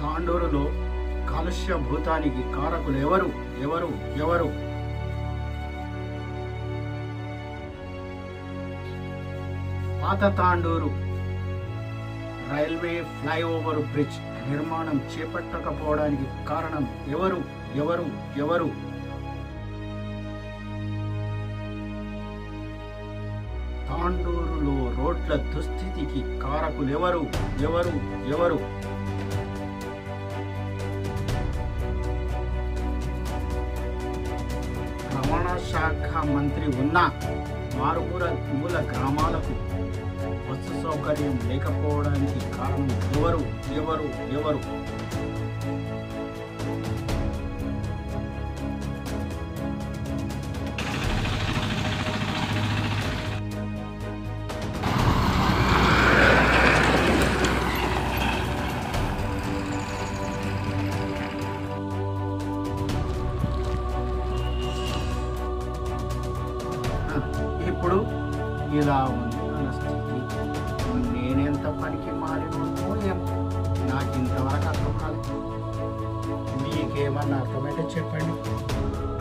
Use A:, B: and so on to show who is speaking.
A: తాండూరులో కాలుష్య భూతానికి కారకులు ఎవరు ఎవరు ఎవరు పాత తాండూరు రైల్వే ఫ్లైఓవర్ బ్రిడ్జ్ నిర్మాణం చేపట్టకపోవడానికి కారణం ఎవరు ఎవరు ఎవరు తాండూరులో రోడ్ల దుస్థితికి కారకులు ఎవరు ఎవరు ఎవరు రవాణా శాఖ మంత్రి ఉన్న మారుమూల మూల గ్రామాలకు బస్సు సౌకర్యం లేకపోవడానికి కారణం ఎవరు ఎవరు ఎవరు ఇప్పుడు ఇలా ఉంది మన స్థితి నేనెంత పనికి మారినో ఏమో నాకు ఇంతవరకు అర్థం కాలేదు మీకేమన్నా అర్థమైతే చెప్పండి